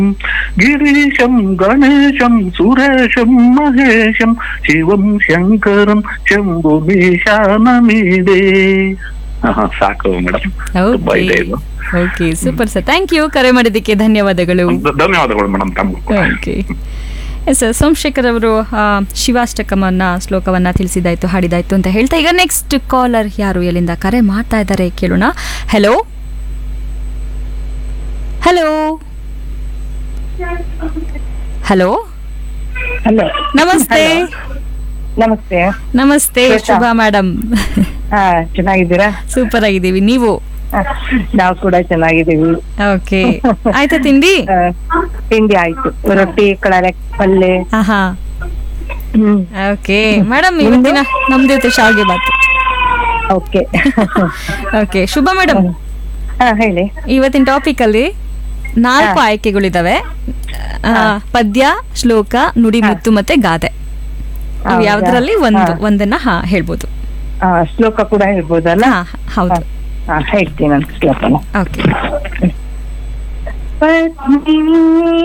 గిరీశం గణేశం సురేశం మహేశం శివం శంకరం ಶಂಭುಮೀಶಾನಮೀದೆ ಸಾಕು ಮೇಡಮ್ ತುಂಬಾ ಇದೆ ಇದು okay super sir thank you ಕರೆ ಮಾಡಿದ್ದಕ್ಕೆ ಧನ್ಯವಾದಗಳು ಧ- ಧನ್ಯವಾದಗಳು ಮೇಡಮ್ ತಮಗೂ ಕೂಡ. ಓಕೆ ಎಸ್ ಸೋಮಶೇಖರ್ ಅವರು ಆ, ಶಿವಾಷ್ಟಕಮನ್ನ ಶ್ಲೋಕವನ್ನ ತಿಳಿಸಿದಾಯ್ತು ಹಾಡಿದಾಯ್ತು ಅಂತ ಹೇಳ್ತಾ ಈಗ ನೆಕ್ಸ್ಟ್ ಕಾಲರ್ ಯಾರು ಎಲ್ಲಿಂದ ಕರೆ ಮಾಡ್ತಾ ಇದ್ದಾರೆ ಕೇಳೋಣ ಹಲೋ ಹಲೋ ಹಲೋ ಹಲೋ ನಮಸ್ತೆ ನಮಸ್ತೆ ನಮಸ್ತೆ ಶ್ವೇತಾ. ಶುಭ ಮೇಡಮ್ ಹಾ ಚೆನ್ನಾಗಿದ್ದೀರಾ ಸೂಪರ್ ಆಗಿದ್ದೀವಿ ನೀವು ಹ, ನಾವು ಕೂಡ ಚೆನ್ನಾಗಿದ್ದೀವಿ ಓಕೆ ಆಯ್ತಾ ತಿಂಡಿ ಆ, ತಿಂಡಿ ಆಯ್ತು ರೊಟ್ಟಿ ಕಳಲೆ ಪಲ್ಲೆ ಆಹಾ ಹ್ಮ್ ಓಕೆ ಮೇಡಮ್ ಇವತ್ತಿನ ನಮ್ದು ಇವತ್ತು ಶಾವಿಗೆ ಬಾತು ಓಕೆ ಓಕೆ ಶುಭ ಮೇಡಮ್ ಹಾ ಹೇಳಿ ಇವತ್ತಿನ ಟಾಪಿಕ್ ಅಲ್ಲಿ ನಾಲ್ಕು ಹಾ. ಆಯ್ಕೆಗಳಿದಾವೆ ಆ, ಪದ್ಯ ಶ್ಲೋಕ ನುಡಿಮುತ್ತು ಮತ್ತೆ ಗಾದೆ ಇವು ಹೌದಾ? ಯಾವ್ದ್ರಲ್ಲಿ ಒಂದು ಹಾ. ಒಂದನ್ನ ಹಾ ಹೇಳ್ಬೋದು ಆ, ಶ್ಲೋಕ ಕೂಡ ಹೇಳ್ಬೋದಲ್ಲ ಹಾ ಹೌದು ಹಾ ಹೇಳ್ತೀನಿ ನಾನು ಶ್ಲೋಕನ ಓಕೆ ಪತ್ನಿ